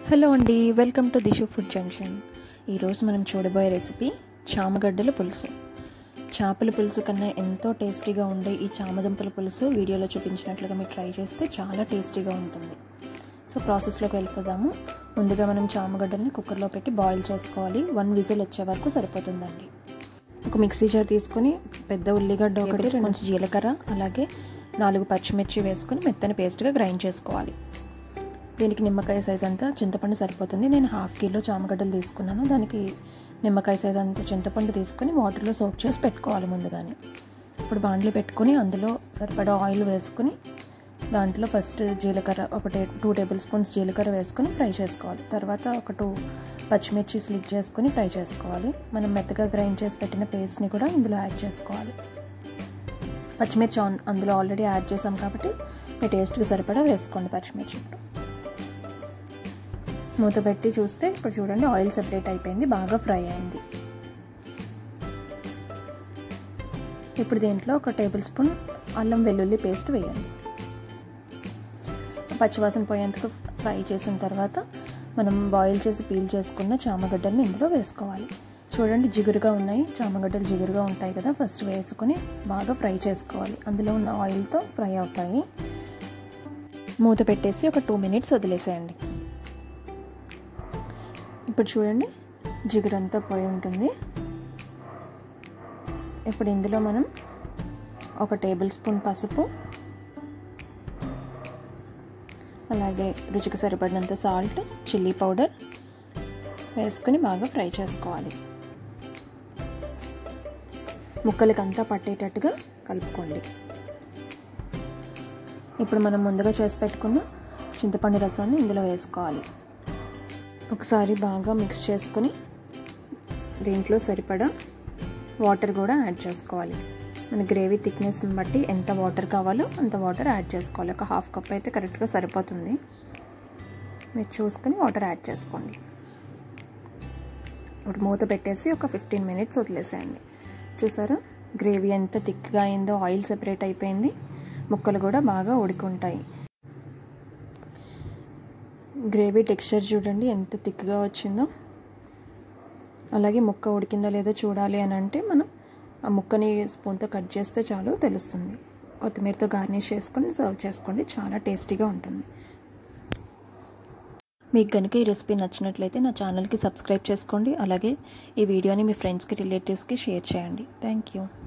hello అండి welcome to Dishu food junction ఈరోజు మనం చూడబోయే రెసిపీ చామగడ్డల పులుసు చేపల పులుసు కన్నా ఎంతో టేస్టీగా ఉండే ఈ చామదుంపల పులుసు వీడియోలో చూపించినట్లుగా మీరు ట్రై చేస్తే చాలా టేస్టీగా ఉంటుంది సో ప్రాసెస్లోకి వెళ్ళిపోదాము ముందుగా మనం చామగడ్డల్ని కుక్కర్లో పెట్టి బాయిల్ చేసుకోవాలి వన్ విజిల్ వచ్చే వరకు సరిపోతుందండి ఒక మిక్సీ జార్ తీసుకొని పెద్ద ఉల్లిగడ్డ ఒకటి కొంచెం జీలకర్ర అలాగే నాలుగు పచ్చిమిర్చి వేసుకొని మెత్తని పేస్ట్గా గ్రైండ్ చేసుకోవాలి దీనికి నిమ్మకాయ సైజ్ అంతా చింతపండు సరిపోతుంది నేను హాఫ్ కిలో చామగడ్డలు తీసుకున్నాను దానికి నిమ్మకాయ సైజ్ అంతా చింతపండు తీసుకొని వాటర్లో సోక్ చేసి పెట్టుకోవాలి ముందుగానే ఇప్పుడు బాండ్లు పెట్టుకొని అందులో సరిపడా ఆయిల్ వేసుకుని దాంట్లో ఫస్ట్ జీలకర్ర ఒక టే టూ టేబుల్ స్పూన్స్ జీలకర్ర వేసుకొని ఫ్రై చేసుకోవాలి తర్వాత ఒక టూ పచ్చిమిర్చి స్లిప్ చేసుకొని ఫ్రై చేసుకోవాలి మనం మెత్తగా గ్రైండ్ చేసి పెట్టిన పేస్ట్ని కూడా ఇందులో యాడ్ చేసుకోవాలి పచ్చిమిర్చి అందులో ఆల్రెడీ యాడ్ చేసాం కాబట్టి మీ టేస్ట్కి సరిపడా వేసుకోండి పచ్చిమిర్చి మూత పెట్టి చూస్తే ఇప్పుడు చూడండి ఆయిల్ సెపరేట్ అయిపోయింది బాగా ఫ్రై అయింది ఇప్పుడు దీంట్లో ఒక టేబుల్ స్పూన్ అల్లం వెల్లుల్లి పేస్ట్ వేయండి పచ్చివాసన పోయేందుకు ఫ్రై చేసిన తర్వాత మనం బాయిల్ చేసి పీల్ చేసుకున్న చామగడ్డల్ని ఇందులో వేసుకోవాలి చూడండి జిగురుగా ఉన్నాయి చామగడ్డలు జిగురుగా ఉంటాయి కదా ఫస్ట్ వేసుకొని బాగా ఫ్రై చేసుకోవాలి అందులో ఉన్న ఆయిల్తో ఫ్రై అవుతాయి మూత పెట్టేసి ఒక టూ మినిట్స్ వదిలేసేయండి ఇప్పుడు చూడండి జిగురంతా పోయి ఉంటుంది ఇప్పుడు ఇందులో మనం ఒక టేబుల్ స్పూన్ పసుపు అలాగే రుచికి సరిపడినంత సాల్ట్ చిల్లీ పౌడర్ వేసుకొని బాగా ఫ్రై చేసుకోవాలి ముక్కలకి అంతా పట్టేటట్టుగా కలుపుకోండి ఇప్పుడు మనం ముందుగా చేసి పెట్టుకున్న చింతపండు రసాన్ని ఇందులో వేసుకోవాలి ఒకసారి బాగా మిక్స్ చేసుకొని దీంట్లో సరిపడా వాటర్ కూడా యాడ్ చేసుకోవాలి మన గ్రేవీ థిక్నెస్ని బట్టి ఎంత వాటర్ కావాలో అంత వాటర్ యాడ్ చేసుకోవాలి ఒక హాఫ్ కప్ అయితే కరెక్ట్గా సరిపోతుంది మీరు చూసుకొని వాటర్ యాడ్ చేసుకోండి ఇప్పుడు మూత పెట్టేసి ఒక ఫిఫ్టీన్ మినిట్స్ వదిలేసేయండి చూసారా గ్రేవీ ఎంత థిక్గా అయిందో ఆయిల్ సెపరేట్ అయిపోయింది ముక్కలు కూడా బాగా ఉడికుంటాయి గ్రేవీ టెక్స్చర్ చూడండి ఎంత థిక్గా వచ్చిందో అలాగే ముక్క ఉడికిందో లేదో చూడాలి అని అంటే మనం ఆ ముక్కని స్పూన్తో కట్ చేస్తే చాలు తెలుస్తుంది కొత్తిమీరతో గార్నిష్ చేసుకొని సర్వ్ చేసుకోండి చాలా టేస్టీగా ఉంటుంది మీకు కనుక ఈ రెసిపీ నచ్చినట్లయితే నా ఛానల్కి సబ్స్క్రైబ్ చేసుకోండి అలాగే ఈ వీడియోని మీ ఫ్రెండ్స్కి రిలేటివ్స్కి షేర్ చేయండి థ్యాంక్ యూ